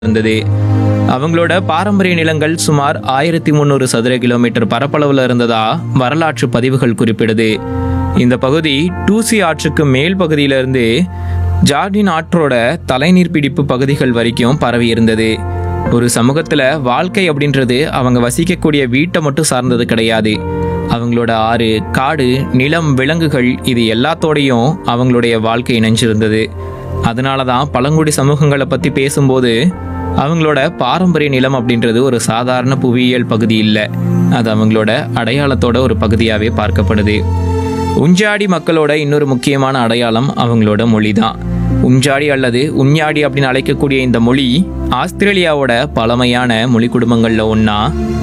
இருந்தது அவங்களோட பாரம்பரிய நிலங்கள் சுமார் ஆயிரத்தி முந்நூறு சதுர கிலோமீட்டர் பரப்பளவில் இருந்ததா வரலாற்று பதிவுகள் குறிப்பிடுது இந்த பகுதி டூசி ஆற்றுக்கு மேல் பகுதியிலிருந்து ஜார்டின் ஆற்றோட தலைநீர் பிடிப்பு பகுதிகள் வரைக்கும் பரவி இருந்தது ஒரு சமூகத்துல வாழ்க்கை அப்படின்றது அவங்க வசிக்கக்கூடிய வீட்டை மட்டும் சார்ந்தது கிடையாது அவங்களோட ஆறு காடு நிலம் விலங்குகள் இது எல்லாத்தோடையும் அவங்களுடைய வாழ்க்கை இணைஞ்சிருந்தது அதனால தான் பழங்குடி சமூகங்களை பற்றி பேசும்போது அவங்களோட பாரம்பரிய நிலம் அப்படின்றது ஒரு சாதாரண புவியியல் பகுதி இல்லை அது அவங்களோட அடையாளத்தோட ஒரு பகுதியாகவே பார்க்கப்படுது உஞ்சாடி மக்களோட இன்னொரு முக்கியமான அடையாளம் அவங்களோட மொழி தான் உஞ்சாடி அல்லது உஞ்ஞாடி அப்படின்னு அழைக்கக்கூடிய இந்த மொழி ஆஸ்திரேலியாவோட பழமையான மொழி குடும்பங்களில் ஒன்றா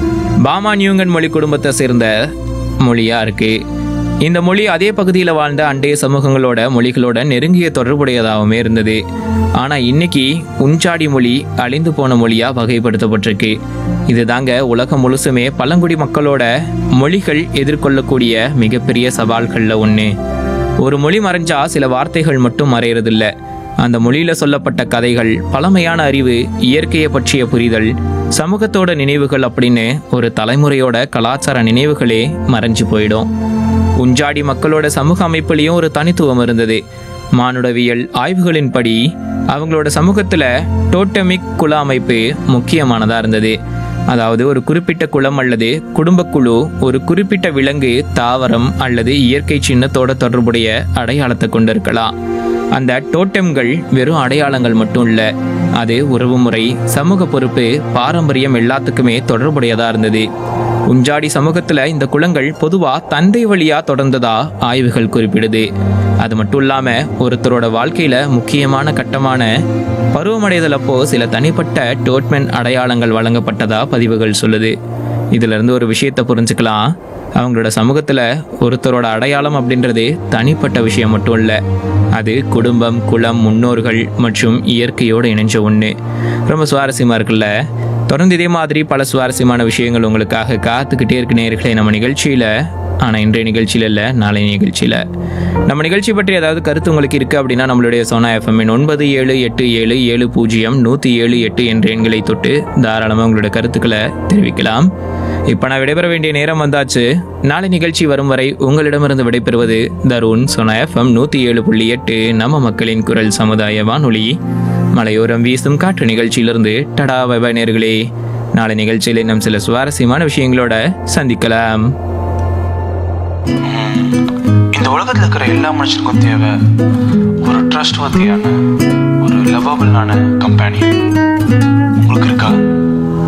பாமா நியூங்கன் மொழி குடும்பத்தை சேர்ந்த மொழியா இருக்கு இந்த மொழி அதே பகுதியில் வாழ்ந்த அண்டைய சமூகங்களோட மொழிகளோட நெருங்கிய தொடர்புடையதாகவுமே இருந்தது ஆனால் இன்னைக்கு உஞ்சாடி மொழி அழிந்து போன மொழியா வகைப்படுத்தப்பட்டிருக்கு இதுதாங்க உலகம் முழுசுமே பழங்குடி மக்களோட மொழிகள் எதிர்கொள்ளக்கூடிய மிகப்பெரிய சவால்கள்ல ஒன்று ஒரு மொழி மறைஞ்சா சில வார்த்தைகள் மட்டும் மறையறதில்ல அந்த மொழியில சொல்லப்பட்ட கதைகள் பழமையான அறிவு இயற்கையை பற்றிய புரிதல் சமூகத்தோட நினைவுகள் அப்படின்னு ஒரு தலைமுறையோட கலாச்சார நினைவுகளே மறைஞ்சு போயிடும் உஞ்சாடி மக்களோட சமூக அமைப்புலேயும் ஒரு தனித்துவம் இருந்தது மானுடவியல் ஆய்வுகளின்படி அவங்களோட சமூகத்துல டோட்டமிக் குல அமைப்பு முக்கியமானதா இருந்தது அதாவது ஒரு குறிப்பிட்ட குலம் அல்லது குடும்பக்குழு ஒரு குறிப்பிட்ட விலங்கு தாவரம் அல்லது இயற்கை சின்னத்தோட தொடர்புடைய அடையாளத்தை கொண்டிருக்கலாம் அந்த டோட்டம்கள் வெறும் அடையாளங்கள் மட்டும் இல்ல அது உறவுமுறை சமூக பொறுப்பு பாரம்பரியம் எல்லாத்துக்குமே தொடர்புடையதா இருந்தது உஞ்சாடி சமூகத்துல இந்த குலங்கள் பொதுவா தந்தை வழியா தொடர்ந்ததா ஆய்வுகள் குறிப்பிடுது அது மட்டும் இல்லாம ஒருத்தரோட வாழ்க்கையில முக்கியமான கட்டமான பருவமடைதல் அப்போ சில தனிப்பட்ட டோட்மென் அடையாளங்கள் வழங்கப்பட்டதா பதிவுகள் சொல்லுது இதுல இருந்து ஒரு விஷயத்தை புரிஞ்சுக்கலாம் அவங்களோட சமூகத்துல ஒருத்தரோட அடையாளம் அப்படின்றது தனிப்பட்ட விஷயம் மட்டும் இல்ல அது குடும்பம் குலம் முன்னோர்கள் மற்றும் இயற்கையோடு இணைஞ்ச ஒன்று ரொம்ப சுவாரஸ்யமா இருக்குல்ல தொடர்ந்து இதே மாதிரி பல சுவாரஸ்யமான விஷயங்கள் உங்களுக்காக காத்துக்கிட்டே இருக்கு நேர்களே நம்ம நிகழ்ச்சியில ஆனால் இன்றைய நிகழ்ச்சியில் இல்லை நாளைய நிகழ்ச்சியில் நம்ம நிகழ்ச்சி பற்றி ஏதாவது கருத்து உங்களுக்கு இருக்குது அப்படின்னா நம்மளுடைய சோனா எஃப்எம்மின் ஒன்பது ஏழு எட்டு ஏழு ஏழு பூஜ்ஜியம் நூற்றி ஏழு எட்டு என்ற எண்களை தொட்டு தாராளமாக உங்களோட கருத்துக்களை தெரிவிக்கலாம் இப்போ நான் விடைபெற வேண்டிய நேரம் வந்தாச்சு நாளை நிகழ்ச்சி வரும் வரை உங்களிடமிருந்து விடைபெறுவது தருண் சோனா எஃப்எம் நூற்றி ஏழு புள்ளி எட்டு நம்ம மக்களின் குரல் சமுதாய வானொலி மலையோரம் வீசும் காற்று நிகழ்ச்சியிலிருந்து டடா வைபா நேர்களே நாளை நிகழ்ச்சியில் இன்னும் சில சுவாரஸ்யமான விஷயங்களோட சந்திக்கலாம் இந்த உலகத்தில் இருக்கிற எல்லா மனுஷனுக்கும் தேவை ஒரு ட்ரஸ்ட் வத்தியான ஒரு லவ்வபிளான கம்பெனி